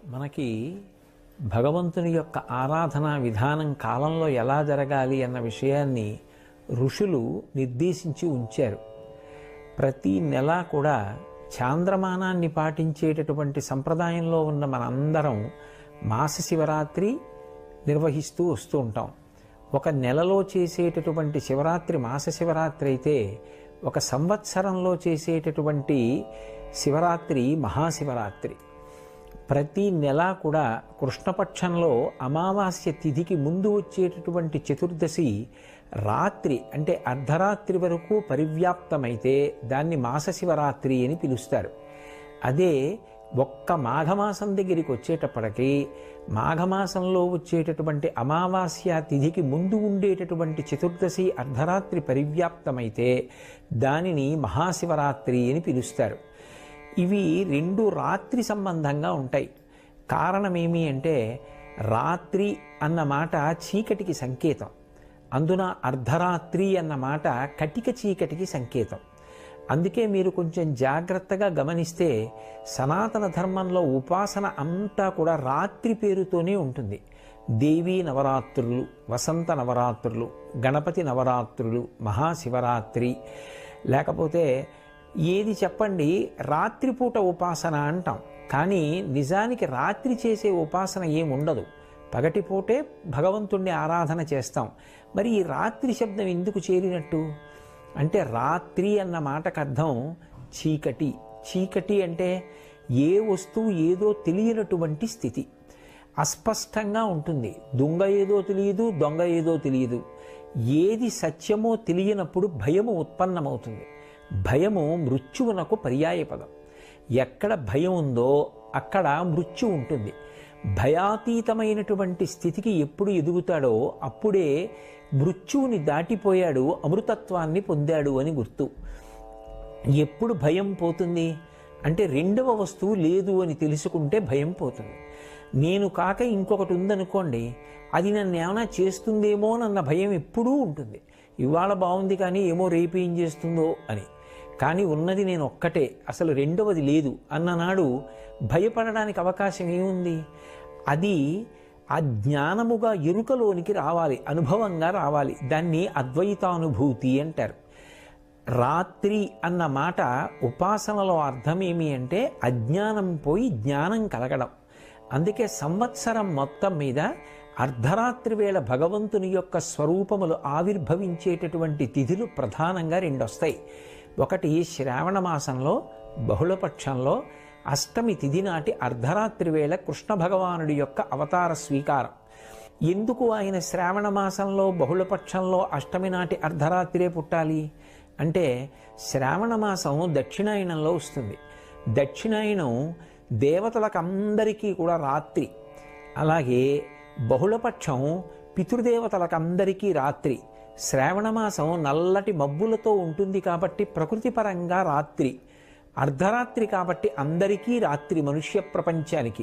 మనకి భగవంతుని యొక్క ఆరాధనా విధానం కాలంలో ఎలా జరగాలి అన్న విషయాన్ని ఋషులు నిర్దేశించి ఉంచారు ప్రతి నెల కూడా చాంద్రమానాన్ని పాటించేటటువంటి సంప్రదాయంలో ఉన్న మనందరం మాస శివరాత్రి నిర్వహిస్తూ వస్తూ ఉంటాం ఒక నెలలో చేసేటటువంటి శివరాత్రి మాస శివరాత్రి అయితే ఒక సంవత్సరంలో చేసేటటువంటి శివరాత్రి మహాశివరాత్రి ప్రతి నెల కూడా కృష్ణపక్షంలో అమావాస్య తిథికి ముందు వచ్చేటటువంటి చతుర్దశి రాత్రి అంటే అర్ధరాత్రి వరకు పరివ్యాప్తమైతే దాన్ని మాస శివరాత్రి అని పిలుస్తారు అదే ఒక్క మాఘమాసం దగ్గరికి వచ్చేటప్పటికి మాఘమాసంలో వచ్చేటటువంటి అమావాస్య తిథికి ముందు ఉండేటటువంటి చతుర్దశి అర్ధరాత్రి పరివ్యాప్తమైతే దానిని మహాశివరాత్రి అని పిలుస్తారు ఇవి రెండు రాత్రి సంబంధంగా ఉంటాయి కారణం ఏమి అంటే రాత్రి అన్న మాట చీకటికి సంకేతం అందున అర్ధరాత్రి అన్న మాట కటిక చీకటికి సంకేతం అందుకే మీరు కొంచెం జాగ్రత్తగా గమనిస్తే సనాతన ధర్మంలో ఉపాసన అంతా కూడా రాత్రి పేరుతోనే ఉంటుంది దేవీ నవరాత్రులు వసంత నవరాత్రులు గణపతి నవరాత్రులు మహాశివరాత్రి లేకపోతే ఏది చెప్పండి రాత్రిపూట ఉపాసన అంటాం కానీ నిజానికి రాత్రి చేసే ఉపాసన ఏముండదు పగటిపూటే భగవంతుణ్ణి ఆరాధన చేస్తాం మరి ఈ రాత్రి శబ్దం ఎందుకు చేరినట్టు అంటే రాత్రి అన్న మాటకు అర్థం చీకటి చీకటి అంటే ఏ వస్తువు ఏదో తెలియనటువంటి స్థితి అస్పష్టంగా ఉంటుంది దొంగ ఏదో తెలియదు దొంగ ఏదో తెలియదు ఏది సత్యమో తెలియనప్పుడు భయము ఉత్పన్నమవుతుంది భయము మృత్యువునకు పర్యాయపదం ఎక్కడ భయం ఉందో అక్కడ మృత్యు ఉంటుంది భయాతీతమైనటువంటి స్థితికి ఎప్పుడు ఎదుగుతాడో అప్పుడే మృత్యువుని దాటిపోయాడు అమృతత్వాన్ని పొందాడు అని గుర్తు ఎప్పుడు భయం పోతుంది అంటే రెండవ వస్తువు లేదు అని తెలుసుకుంటే భయం పోతుంది నేను కాక ఇంకొకటి ఉందనుకోండి అది నన్ను ఏమైనా చేస్తుందేమో అన్న భయం ఎప్పుడూ ఉంటుంది ఇవాళ బాగుంది కానీ ఏమో రేపు ఏం చేస్తుందో అని కానీ ఉన్నది నేను ఒక్కటే అసలు రెండవది లేదు అన్ననాడు భయపడడానికి అవకాశం ఏముంది అది ఆ జ్ఞానముగా ఎరుకలోనికి రావాలి అనుభవంగా రావాలి దాన్ని అద్వైతానుభూతి అంటారు రాత్రి అన్న మాట ఉపాసనలో అర్థం ఏమి అంటే అజ్ఞానం పోయి జ్ఞానం కలగడం అందుకే సంవత్సరం మొత్తం మీద అర్ధరాత్రి వేళ భగవంతుని యొక్క స్వరూపములు ఆవిర్భవించేటటువంటి తిథులు ప్రధానంగా రెండు వస్తాయి ఒకటి శ్రావణ మాసంలో బహుళపక్షంలో అష్టమి తిథి నాటి అర్ధరాత్రి వేళ కృష్ణ భగవానుడి యొక్క అవతార స్వీకారం ఎందుకు ఆయన శ్రావణ మాసంలో బహుళపక్షంలో అష్టమి నాటి అర్ధరాత్రే పుట్టాలి అంటే శ్రావణ మాసం దక్షిణాయనంలో వస్తుంది దక్షిణాయనం దేవతలకందరికీ కూడా రాత్రి అలాగే బహుళపక్షం పితృదేవతలకందరికీ రాత్రి శ్రావణమాసం నల్లటి మబ్బులతో ఉంటుంది కాబట్టి ప్రకృతి పరంగా రాత్రి అర్ధరాత్రి కాబట్టి అందరికీ రాత్రి మనుష్య ప్రపంచానికి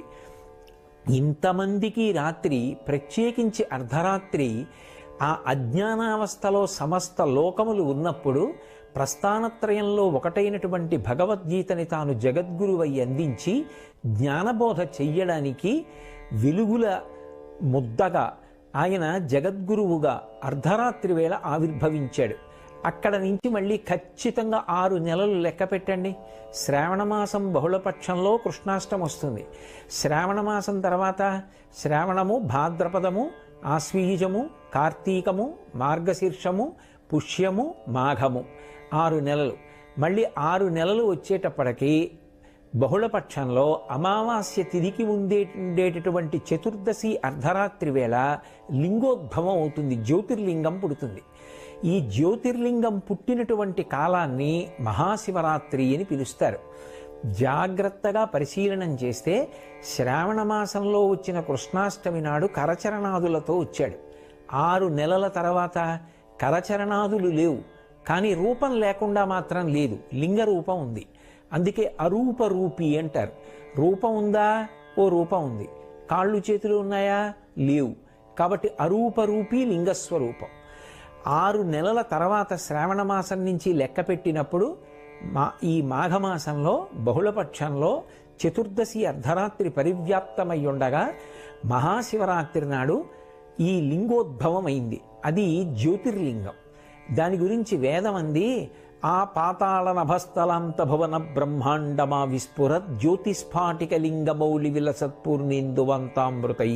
ఇంతమందికి రాత్రి ప్రత్యేకించి అర్ధరాత్రి ఆ అజ్ఞానావస్థలో సమస్త లోకములు ఉన్నప్పుడు ప్రస్థానత్రయంలో ఒకటైనటువంటి భగవద్గీతని తాను జగద్గురువై అందించి జ్ఞానబోధ చెయ్యడానికి వెలుగుల ముద్దగా ఆయన జగద్గురువుగా అర్ధరాత్రి వేళ ఆవిర్భవించాడు అక్కడ నుంచి మళ్ళీ ఖచ్చితంగా ఆరు నెలలు లెక్క పెట్టండి శ్రావణమాసం బహుళపక్షంలో కృష్ణాష్టం వస్తుంది శ్రావణమాసం తర్వాత శ్రావణము భాద్రపదము ఆశ్వీజము కార్తీకము మార్గశీర్షము పుష్యము మాఘము ఆరు నెలలు మళ్ళీ ఆరు నెలలు వచ్చేటప్పటికి బహుళపక్షంలో అమావాస్య తిదికి ఉండే ఉండేటటువంటి చతుర్దశి అర్ధరాత్రి వేళ లింగోద్భవం అవుతుంది జ్యోతిర్లింగం పుడుతుంది ఈ జ్యోతిర్లింగం పుట్టినటువంటి కాలాన్ని మహాశివరాత్రి అని పిలుస్తారు జాగ్రత్తగా పరిశీలనం చేస్తే శ్రావణ మాసంలో వచ్చిన కృష్ణాష్టమి నాడు కరచరణాదులతో వచ్చాడు ఆరు నెలల తర్వాత కరచరణాదులు లేవు కానీ రూపం లేకుండా మాత్రం లేదు లింగ రూపం ఉంది అందుకే అరూప రూపి అంటారు రూపం ఉందా ఓ రూపం ఉంది కాళ్ళు చేతులు ఉన్నాయా లేవు కాబట్టి అరూప రూపి లింగస్వరూపం ఆరు నెలల తర్వాత శ్రావణ మాసం నుంచి లెక్క పెట్టినప్పుడు మా ఈ మాఘమాసంలో బహుళపక్షంలో చతుర్దశి అర్ధరాత్రి పరివ్యాప్తమై ఉండగా మహాశివరాత్రి నాడు ఈ లింగోద్భవం అయింది అది జ్యోతిర్లింగం దాని గురించి వేదం అంది ఆ పాతాళ నభస్థలాంత భవన బ్రహ్మాండమా విస్ఫురత్ జ్యోతిస్ఫాటిక లింగమౌళి విలసత్పూర్ణేందువంతామృతై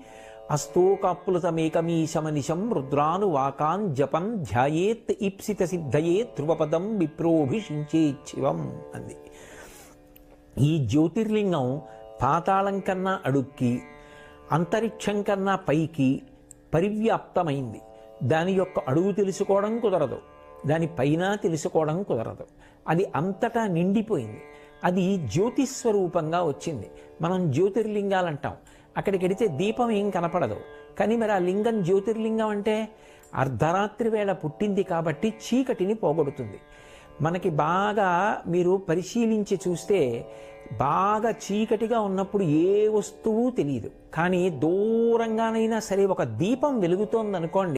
అస్తోకాప్లుతమేకమీశమనిశం రుద్రాను వాకాన్ జపం ధ్యాయేత్ ఈప్సిత సిద్ధయే ధ్రువపదం విప్రోభిషించేచ్చివం అంది ఈ జ్యోతిర్లింగం పాతాళం కన్నా అడుక్కి అంతరిక్షం కన్నా పైకి పరివ్యాప్తమైంది దాని యొక్క అడుగు తెలుసుకోవడం కుదరదు దాని పైన తెలుసుకోవడం కుదరదు అది అంతటా నిండిపోయింది అది జ్యోతిస్వరూపంగా వచ్చింది మనం జ్యోతిర్లింగాలు అంటాం అక్కడికి వెడితే దీపం ఏం కనపడదు కానీ మరి ఆ లింగం జ్యోతిర్లింగం అంటే అర్ధరాత్రి వేళ పుట్టింది కాబట్టి చీకటిని పోగొడుతుంది మనకి బాగా మీరు పరిశీలించి చూస్తే బాగా చీకటిగా ఉన్నప్పుడు ఏ వస్తువు తెలియదు కానీ దూరంగానైనా సరే ఒక దీపం వెలుగుతోంది అనుకోండి